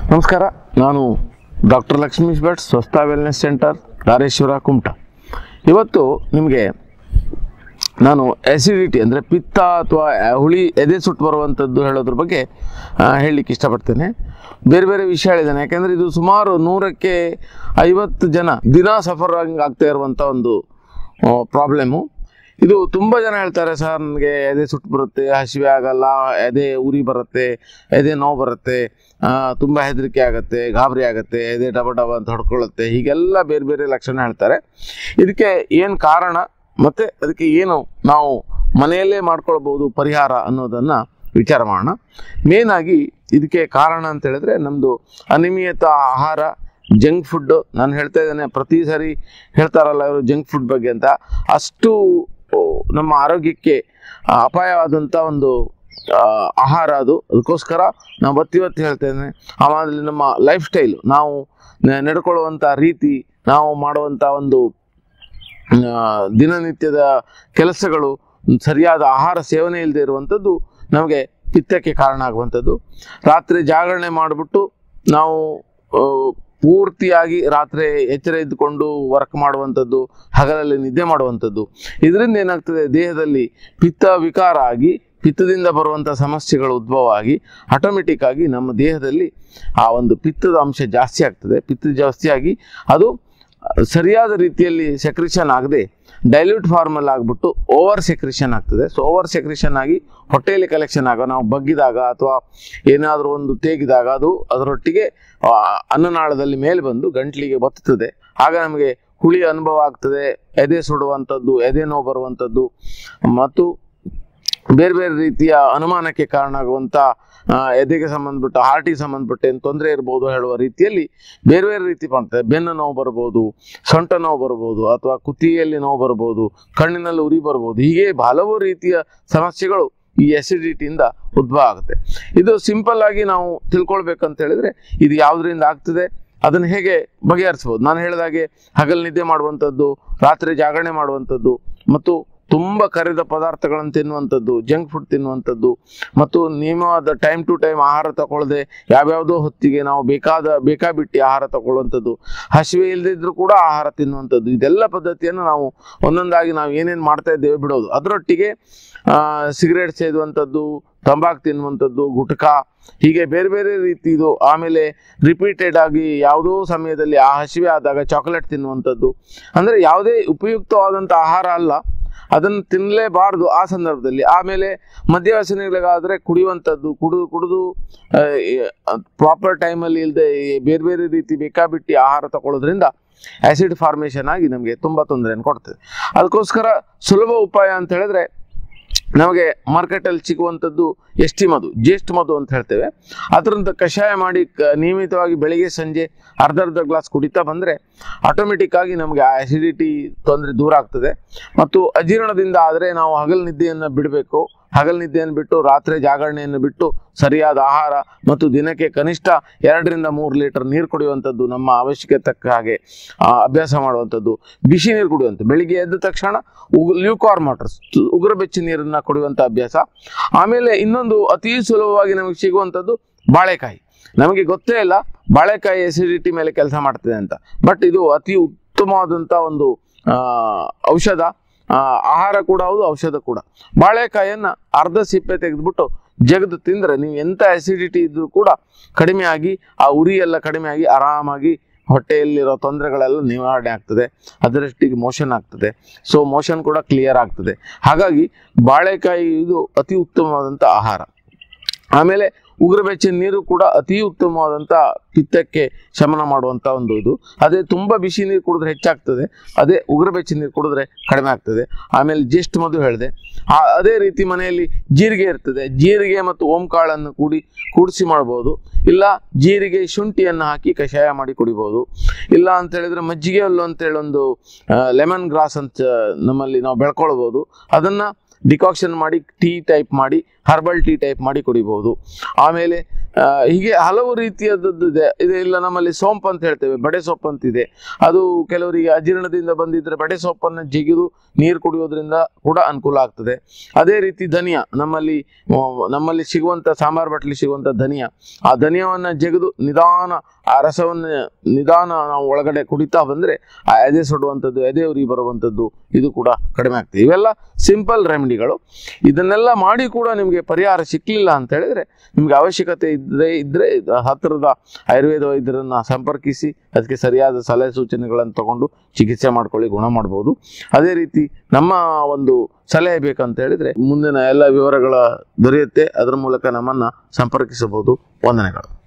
ನಮಸ್ಕಾರ ನಾನು ಡಾಕ್ಟರ್ ಲಕ್ಷ್ಮೀಶ್ ಭಟ್ ಸ್ವಸ್ಥ ವೆಲ್ನೆಸ್ ಸೆಂಟರ್ ಧಾರೇಶ್ವರ ಕುಮಟ ಇವತ್ತು ನಿಮಗೆ ನಾನು ಎಸಿಡಿಟಿ ಅಂದರೆ ಪಿತ್ತ ಅಥವಾ ಹುಳಿ ಎದೆ ಸುಟ್ಟು ಬರುವಂಥದ್ದು ಹೇಳೋದ್ರ ಬಗ್ಗೆ ಆ, ಹೇಳಲಿಕ್ಕೆ ಇಷ್ಟಪಡ್ತೇನೆ ಬೇರೆ ಬೇರೆ ವಿಷಯ ಹೇಳಿದ್ದೇನೆ ಯಾಕೆಂದರೆ ಇದು ಸುಮಾರು ನೂರಕ್ಕೆ ಐವತ್ತು ಜನ ದಿನ ಸಫರ್ ಆಗ್ತಾ ಇರುವಂಥ ಒಂದು ಪ್ರಾಬ್ಲಮ್ಮು ಇದು ತುಂಬ ಜನ ಹೇಳ್ತಾರೆ ಸರ್ ನನಗೆ ಎದೆ ಸುಟ್ಟು ಬರುತ್ತೆ ಹಸಿವೆ ಆಗಲ್ಲ ಎದೆ ಉರಿ ಬರುತ್ತೆ ಎದೆ ನೋವು ಬರುತ್ತೆ ತುಂಬ ಹೆದರಿಕೆ ಆಗುತ್ತೆ ಗಾಬರಿ ಆಗುತ್ತೆ ಎದೆ ಡಬ ಡಬ ಅಂತ ಹೊಡ್ಕೊಳ್ಳುತ್ತೆ ಹೀಗೆಲ್ಲ ಬೇರೆ ಬೇರೆ ಲಕ್ಷಣ ಹೇಳ್ತಾರೆ ಇದಕ್ಕೆ ಏನು ಕಾರಣ ಮತ್ತು ಅದಕ್ಕೆ ಏನು ನಾವು ಮನೆಯಲ್ಲೇ ಮಾಡ್ಕೊಳ್ಬೋದು ಪರಿಹಾರ ಅನ್ನೋದನ್ನು ವಿಚಾರ ಮಾಡೋಣ ಮೇನಾಗಿ ಇದಕ್ಕೆ ಕಾರಣ ಅಂತ ಹೇಳಿದ್ರೆ ನಮ್ಮದು ಅನಿಯಮಿತ ಆಹಾರ ಜಂಕ್ ಫುಡ್ ನಾನು ಹೇಳ್ತಾ ಇದ್ದೇನೆ ಪ್ರತಿ ಸಾರಿ ಹೇಳ್ತಾರಲ್ಲ ಇವರು ಜಂಕ್ ಫುಡ್ ಬಗ್ಗೆ ಅಂತ ಅಷ್ಟು ಓ, ನಮ್ಮ ಆರೋಗ್ಯಕ್ಕೆ ಆ, ಅಪಾಯವಾದಂಥ ಒಂದು ಆ, ಆಹಾರ ಅದು ಅದಕ್ಕೋಸ್ಕರ ನಾವು ಒತ್ತಿವತ್ತಿ ಹೇಳ್ತೇನೆ ಆಮೇಲೆ ನಮ್ಮ ಲೈಫ್ ಸ್ಟೈಲು ನಾವು ನ- ನಡ್ಕೊಳ್ಳುವಂಥ ರೀತಿ ನಾವು ಮಾಡುವಂಥ ಒಂದು ಆ, ದಿನನಿತ್ಯದ ಕೆಲಸಗಳು ಸರಿಯಾದ ಆಹಾರ ಸೇವನೆ ಇಲ್ಲದೆ ಇರುವಂಥದ್ದು ನಮಗೆ ಪಿತ್ತಕ್ಕೆ ಕಾರಣ ಆಗುವಂಥದ್ದು ರಾತ್ರಿ ಜಾಗರಣೆ ಮಾಡಿಬಿಟ್ಟು ನಾವು ಆ, ಪೂರ್ತಿಯಾಗಿ ರಾತ್ರಿ ಎಚ್ಚರ ಇದ್ದುಕೊಂಡು ವರ್ಕ್ ಮಾಡುವಂಥದ್ದು ಹಗಲಲ್ಲಿ ನಿದ್ದೆ ಮಾಡುವಂಥದ್ದು ಇದರಿಂದ ಏನಾಗ್ತದೆ ದೇಹದಲ್ಲಿ ಪಿತ್ತ ವಿಕಾರ ಆಗಿ ಪಿತ್ತದಿಂದ ಬರುವಂಥ ಸಮಸ್ಯೆಗಳು ಉದ್ಭವ ಆಗಿ ಆಟೋಮೆಟಿಕ್ ಆಗಿ ನಮ್ಮ ದೇಹದಲ್ಲಿ ಆ ಒಂದು ಪಿತ್ತದ ಅಂಶ ಜಾಸ್ತಿ ಆಗ್ತದೆ ಪಿತ್ತ ಜಾಸ್ತಿ ಆಗಿ ಅದು ಸರಿಯಾದ ರೀತಿಯಲ್ಲಿ ಸೆಕ್ರಿಷನ್ ಆಗದೆ ಡೈಲ್ಯೂಟ್ ಫಾರ್ಮಲ್ಲಿ ಆಗಿಬಿಟ್ಟು ಓವರ್ ಸೆಕ್ರಿಷನ್ ಆಗ್ತದೆ ಸೊ ಓವರ್ ಸೆಕ್ರಿಷನ್ ಆಗಿ ಹೊಟ್ಟೆಯಲ್ಲಿ ಕಲೆಕ್ಷನ್ ಆಗ ನಾವು ಬಗ್ಗಿದಾಗ ಅಥವಾ ಏನಾದರೂ ಒಂದು ತೇಗಿದಾಗ ಅದು ಅದರೊಟ್ಟಿಗೆ ಆ, ಅನ್ನನಾಳದಲ್ಲಿ ಮೇಲೆ ಬಂದು ಗಂಟ್ಲಿಗೆ ಬತ್ತುತ್ತದೆ ಆಗ ನಮಗೆ ಹುಳಿ ಅನುಭವ ಆಗ್ತದೆ ಎದೆ ಸುಡುವಂಥದ್ದು ಎದೆ ನೋವು ಬರುವಂಥದ್ದು ಮತ್ತು ಬೇರೆ ಬೇರೆ ರೀತಿಯ ಅನುಮಾನಕ್ಕೆ ಕಾರಣ ಆಗುವಂಥ ಆ, ಎದೆಗೆ ಸಂಬಂಧಪಟ್ಟ ಹಾರ್ಟಿಗೆ ಸಂಬಂಧಪಟ್ಟ ಏನು ತೊಂದರೆ ಇರ್ಬೋದು ಹೇಳುವ ರೀತಿಯಲ್ಲಿ ಬೇರೆ ಬೇರೆ ರೀತಿ ಮಾಡ್ತದೆ ಬೆನ್ನು ನೋವು ಬರ್ಬೋದು ಸೊಂಟ ನೋವು ಬರ್ಬೋದು ಅಥವಾ ಕುತ್ತಿಗೆಯಲ್ಲಿ ನೋವು ಬರ್ಬೋದು ಕಣ್ಣಿನಲ್ಲಿ ಉರಿ ಬರ್ಬೋದು ಹೀಗೆ ಹಲವು ರೀತಿಯ ಸಮಸ್ಯೆಗಳು ಈ ಅಸಿಡಿಟಿಯಿಂದ ಉದ್ಭವ ಆಗುತ್ತೆ ಇದು ಸಿಂಪಲ್ ಆಗಿ ನಾವು ತಿಳ್ಕೊಳ್ಬೇಕಂತ ಹೇಳಿದ್ರೆ ಇದು ಯಾವುದರಿಂದ ಆಗ್ತದೆ ಅದನ್ನು ಹೇಗೆ ಬಗೆಹರಿಸ್ಬೋದು ನಾನು ಹೇಳಿದಾಗೆ ಹಗಲು ನಿದ್ದೆ ಮಾಡುವಂಥದ್ದು ರಾತ್ರಿ ಜಾಗರಣೆ ಮಾಡುವಂಥದ್ದು ಮತ್ತು ತುಂಬ ಕರಿದ ಪದಾರ್ಥಗಳನ್ನು ತಿನ್ನುವಂಥದ್ದು ಜಂಕ್ ಫುಡ್ ತಿನ್ನುವಂಥದ್ದು ಮತ್ತು ನಿಯಮವಾದ ಟೈಮ್ ಟು ಟೈಮ್ ಆಹಾರ ತಗೊಳ್ಳದೆ ಯಾವ್ಯಾವುದೋ ಹೊತ್ತಿಗೆ ನಾವು ಬೇಕಾದ ಬೇಕಾಬಿಟ್ಟಿ ಆಹಾರ ತಗೊಳ್ಳುವಂಥದ್ದು ಹಸಿವೆ ಇಲ್ಲದೆ ಇದ್ರೂ ಕೂಡ ಆಹಾರ ತಿನ್ನುವಂಥದ್ದು ಇದೆಲ್ಲ ಪದ್ಧತಿಯನ್ನು ನಾವು ಒಂದೊಂದಾಗಿ ನಾವು ಏನೇನು ಮಾಡ್ತಾ ಇದ್ದೇವೆ ಬಿಡೋದು ಅದರೊಟ್ಟಿಗೆ ಸಿಗರೇಟ್ ಸೇದುವಂಥದ್ದು ತಂಬಾಕು ತಿನ್ನುವಂಥದ್ದು ಗುಟ್ಕ ಹೀಗೆ ಬೇರೆ ಬೇರೆ ರೀತಿದು ಆಮೇಲೆ ರಿಪೀಟೆಡ್ ಆಗಿ ಯಾವುದೋ ಸಮಯದಲ್ಲಿ ಆ ಹಸಿವೆ ಆದಾಗ ಚಾಕ್ಲೇಟ್ ತಿನ್ನುವಂಥದ್ದು ಅಂದರೆ ಯಾವುದೇ ಉಪಯುಕ್ತವಾದಂಥ ಆಹಾರ ಅಲ್ಲ ಅದನ್ನು ತಿನ್ನಲೇಬಾರ್ದು ಆ ಸಂದರ್ಭದಲ್ಲಿ ಆಮೇಲೆ ಮದ್ಯವ್ಯಸನಿಗಳಿಗಾದರೆ ಕುಡಿಯುವಂಥದ್ದು ಕುಡಿದು ಕುಡಿದು ಪ್ರಾಪರ್ ಟೈಮಲ್ಲಿ ಇಲ್ಲದೆ ಬೇರೆ ಬೇರೆ ರೀತಿ ಬೇಕಾಬಿಟ್ಟಿ ಆಹಾರ ತಗೊಳ್ಳೋದ್ರಿಂದ ಆ್ಯಸಿಡ್ ಫಾರ್ಮೇಷನ್ ಆಗಿ ನಮಗೆ ತುಂಬ ತೊಂದರೆಯನ್ನು ಕೊಡ್ತದೆ ಅದಕ್ಕೋಸ್ಕರ ಸುಲಭ ಉಪಾಯ ಅಂತ ಹೇಳಿದ್ರೆ ನಮಗೆ ಮಾರ್ಕೆಟಲ್ಲಿ ಸಿಗುವಂಥದ್ದು ಎಷ್ಟಿ ಮಧು ಜ್ಯೇಷ್ಠ ಮಧು ಅಂತ ಹೇಳ್ತೇವೆ ಅದರಿಂದ ಕಷಾಯ ಮಾಡಿ ಕ- ನಿಯಮಿತವಾಗಿ ಬೆಳಿಗ್ಗೆ ಸಂಜೆ ಅರ್ಧ ಅರ್ಧ ಗ್ಲಾಸ್ ಕುಡಿತಾ ಬಂದರೆ ಆಟೋಮೆಟಿಕ್ ಆಗಿ ನಮಗೆ ಆ ಅಸಿಡಿಟಿ ತೊಂದರೆ ದೂರ ಆಗ್ತದೆ ಮತ್ತು ಅಜೀರ್ಣದಿಂದ ಆದರೆ ನಾವು ಹಗಲು ನಿದ್ದೆಯನ್ನು ಬಿಡಬೇಕು ಹಗಲು ನಿದ್ದೆಯನ್ನು ಬಿಟ್ಟು ರಾತ್ರಿ ಜಾಗರಣೆಯನ್ನು ಬಿಟ್ಟು ಸರಿಯಾದ ಆಹಾರ ಮತ್ತು ದಿನಕ್ಕೆ ಕನಿಷ್ಠ ಎರಡರಿಂದ ಮೂರು ಲೀಟರ್ ನೀರು ಕುಡಿಯುವಂಥದ್ದು ನಮ್ಮ ಅವಶ್ಯಕತೆ ತಕ್ಕ ಹಾಗೆ ಆ, ಅಭ್ಯಾಸ ಮಾಡುವಂಥದ್ದು ಬಿಸಿ ನೀರು ಕುಡಿಯುವಂಥ ಬೆಳಿಗ್ಗೆ ಎದ್ದ ತಕ್ಷಣ ಉಗ್ ಲ್ಯೂಕಾರ್ ವಾಟರ್ಸ್ ಉಗುರು ಬೆಚ್ಚಿ ನೀರನ್ನು ಕುಡಿಯುವಂಥ ಅಭ್ಯಾಸ ಆಮೇಲೆ ಇನ್ನೊಂದು ಅತಿ ಸುಲಭವಾಗಿ ನಮಗೆ ಸಿಗುವಂಥದ್ದು ಬಾಳೆಕಾಯಿ ನಮಗೆ ಗೊತ್ತೇ ಇಲ್ಲ ಬಾಳೆಕಾಯಿ ಎಸಿಡಿಟಿ ಮೇಲೆ ಕೆಲಸ ಮಾಡ್ತದೆ ಅಂತ ಬಟ್ ಇದು ಅತಿ ಉತ್ತಮವಾದಂಥ ಒಂದು ಆ, ಔಷಧ ಆ, ಆಹಾರ ಕೂಡ ಹೌದು ಔಷಧ ಕೂಡ ಬಾಳೆಕಾಯನ್ನು ಅರ್ಧ ಸಿಪ್ಪೆ ತೆಗೆದುಬಿಟ್ಟು ಜಗದು ತಿಂದರೆ ನೀವು ಎಂಥ ಅಸಿಡಿಟಿ ಇದ್ರೂ ಕೂಡ ಕಡಿಮೆ ಆಗಿ ಆ ಉರಿ ಎಲ್ಲ ಕಡಿಮೆ ಆಗಿ ಆರಾಮಾಗಿ ಹೊಟ್ಟೆಯಲ್ಲಿರೋ ತೊಂದರೆಗಳೆಲ್ಲ ನಿವಾರಣೆ ಆಗ್ತದೆ ಅದರಷ್ಟಿಗೆ ಮೋಷನ್ ಆಗ್ತದೆ ಸೊ ಮೋಷನ್ ಕೂಡ ಕ್ಲಿಯರ್ ಆಗ್ತದೆ ಹಾಗಾಗಿ ಬಾಳೆಕಾಯಿ ಇದು ಅತಿ ಉತ್ತಮವಾದಂಥ ಆಹಾರ ಆಮೇಲೆ ಉಗುರು ಬೆಚ್ಚಿನ ನೀರು ಕೂಡ ಅತಿ ಉತ್ತಮವಾದಂಥ ಪಿತ್ತಕ್ಕೆ ಶಮನ ಮಾಡುವಂಥ ಒಂದು ಇದು ಅದೇ ತುಂಬ ಬಿಸಿ ನೀರು ಕುಡಿದ್ರೆ ಹೆಚ್ಚಾಗ್ತದೆ ಅದೇ ಉಗುರು ಬೆಚ್ಚಿನ ನೀರು ಕುಡಿದ್ರೆ ಕಡಿಮೆ ಆಗ್ತದೆ ಆಮೇಲೆ ಜ್ಯೇಷ್ಠ ಮಧು ಹೇಳಿದೆ ಆ ಅದೇ ರೀತಿ ಮನೆಯಲ್ಲಿ ಜೀರಿಗೆ ಇರ್ತದೆ ಜೀರಿಗೆ ಮತ್ತು ಓಂಕಾಳನ್ನು ಕೂಡಿ ಕೂಡಿಸಿ ಮಾಡ್ಬೋದು ಇಲ್ಲ ಜೀರಿಗೆ ಶುಂಠಿಯನ್ನು ಹಾಕಿ ಕಷಾಯ ಮಾಡಿ ಕುಡಿಬೋದು ಇಲ್ಲ ಅಂತ ಹೇಳಿದ್ರೆ ಮಜ್ಜಿಗೆ ಹುಲ್ಲು ಅಂತೇಳಿ ಒಂದು ಲೆಮನ್ ಗ್ರಾಸ್ ಅಂತ ನಮ್ಮಲ್ಲಿ ನಾವು ಬೆಳ್ಕೊಳ್ಬೋದು ಅದನ್ನು ಡಿಕಾಕ್ಷನ್ ಮಾಡಿ ಟೀ ಟೈಪ್ ಮಾಡಿ ಹರ್ಬಲ್ ಟೀ ಟೈಪ್ ಮಾಡಿ ಕುಡಿಬೋದು ಆಮೇಲೆ ಆ, ಹೀಗೆ ಹಲವು ರೀತಿಯದ್ದು ಇದೆ ಇದೆ ಇಲ್ಲ ನಮ್ಮಲ್ಲಿ ಸೋಂಪು ಅಂತ ಹೇಳ್ತೇವೆ ಬಡೆ ಸೊಪ್ಪು ಅಂತಿದೆ ಅದು ಕೆಲವರಿಗೆ ಅಜೀರ್ಣದಿಂದ ಬಂದಿದ್ರೆ ಬಡೆ ಸೊಪ್ಪನ್ನು ಜಿಗಿದು ನೀರು ಕುಡಿಯೋದ್ರಿಂದ ಕೂಡ ಅನುಕೂಲ ಆಗ್ತದೆ ಅದೇ ರೀತಿ ಧನಿಯಾ ನಮ್ಮಲ್ಲಿ ಆ, ನಮ್ಮಲ್ಲಿ ಸಿಗುವಂಥ ಸಾಂಬಾರ್ ಬಟ್ಲಿ ಸಿಗುವಂಥ ಧನಿಯಾ ಆ ಧನಿಯಾವನ್ನು ಜಗಿದು ನಿಧಾನ ಆ ರಸವನ್ನು ನಿಧಾನ ನಾವು ಒಳಗಡೆ ಕುಡಿತಾ ಬಂದರೆ ಆ ಎದೆ ಸುಡುವಂಥದ್ದು ಎದೆ ಉರಿ ಬರುವಂಥದ್ದು ಇದು ಕೂಡ ಕಡಿಮೆ ಆಗ್ತದೆ ಇವೆಲ್ಲ ಸಿಂಪಲ್ ರೆಮಿಡಿಗಳು ಇದನ್ನೆಲ್ಲ ಮಾಡಿ ಕೂಡ ನಿಮಗೆ ಪರಿಹಾರ ಸಿಕ್ಕಲಿಲ್ಲ ಅಂತ ಹೇಳಿದ್ರೆ ನಿಮಗೆ ಅವಶ್ಯಕತೆ ಇದ್ದರೆ ಇದ್ದರೆ ಹತ್ತಿರದ ಆಯುರ್ವೇದ ವೈದ್ಯರನ್ನು ಸಂಪರ್ಕಿಸಿ ಅದಕ್ಕೆ ಸರಿಯಾದ ಸಲಹೆ ಸೂಚನೆಗಳನ್ನು ತಗೊಂಡು ಚಿಕಿತ್ಸೆ ಮಾಡ್ಕೊಳ್ಳಿ ಗುಣ ಮಾಡ್ಬೋದು ಅದೇ ರೀತಿ ನಮ್ಮ ಒಂದು ಸಲಹೆ ಬೇಕಂತ ಹೇಳಿದ್ರೆ ಮುಂದಿನ ಎಲ್ಲ ವಿವರಗಳ ದೊರೆಯುತ್ತೆ ಅದರ ಮೂಲಕ ನಮ್ಮನ್ನು ಸಂಪರ್ಕಿಸಬಹುದು ವಂದನೆಗಳು